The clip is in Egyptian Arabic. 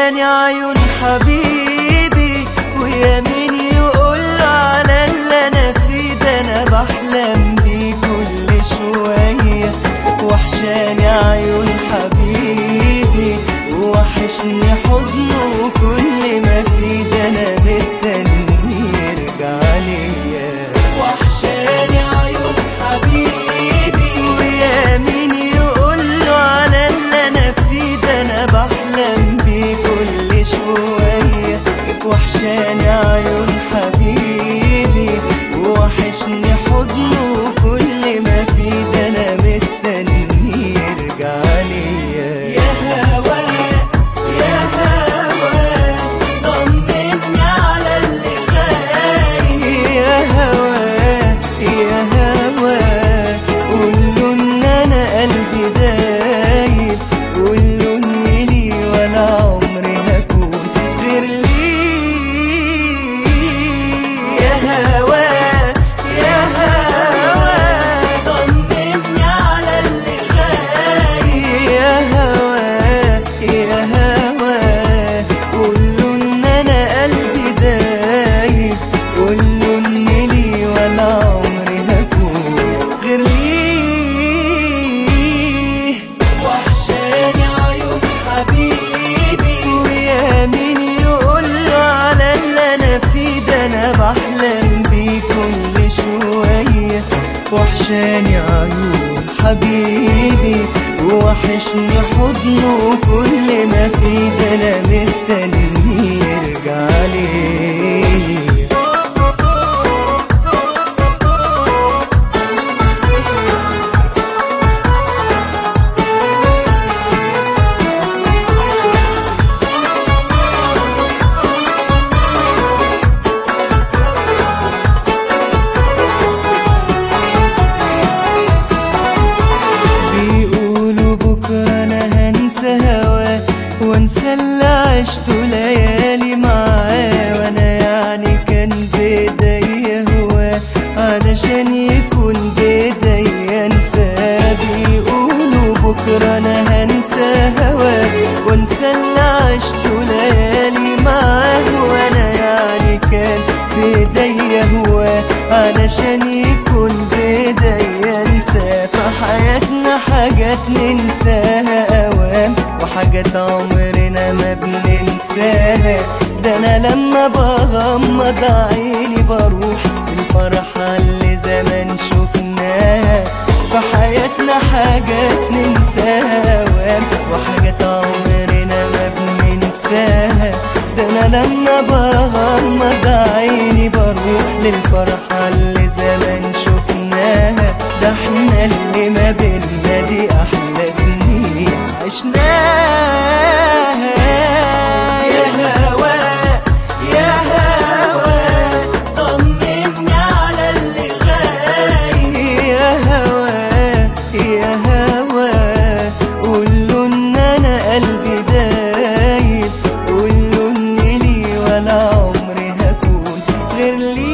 وحشاني عيون حبيبي ويا مين يقول على اللي انا فيه ده انا بحلم بيه كل شويه وحشاني عيون حبيبي وحشني حضنه وكل ما فيه ده انا مستني يرجع ليا وحشاني عيون حبيبي ويا مين يقول له على اللي انا فيه ده انا بحلم بيه كل شويه وحشاني عيون حبيبي وحشني حضنه وكل ما فيه ده انا مستني يرجع ليا يا هوا يا هوا طمني على اللي غايب يا هوا يا هوا قوله ان انا قلبي دايب قوله اني لي ولا عمري هكون غير ليه يا هوا يا هوا طمني على اللي غايب يا هوا يا هوا قوله ان انا قلبي دايب قوله ان لي ولا عمري هكون غير ليه وحشاني عيون حبيبي ويا مين يقول له على اللي انا فيه ده انا بحلم بيه كل شويه وحشاني عيون حبيبي وحشني حضنه وكل ما فيه ده انا مستني يرجع ليه بيقولوا بكرة أنا هنسى هواه وانسى اللي عشته ليالي معاه وانا يعني كان بايديا هواه علشان يكون بايديا انساه بيقولوا بكرة انا هنسى هواه وانسى اللي عشته ليالي معاه وانا يعني كان بايديا هواه علشان يكون بايديا انساه في حياتنا حاجات ننساها اوام وحاجات عمرنا ما بننساها ده انا لما بغمض عيني بروح الفرحة اللي زمان شفناها في حياتنا حاجات ننساها اوام وحاجات عمرنا ما بننساها ده انا لما بغمض عيني بروح للفرحة اللي زمان شفناها ده احنا اللي ما بينا دي احلى سنين عشناها يا هوا يا هوا طمني على اللي غايب يا هوا يا هوا قوله ان انا قلبي دايب قوله ان لي ولا عمري هكون غير لي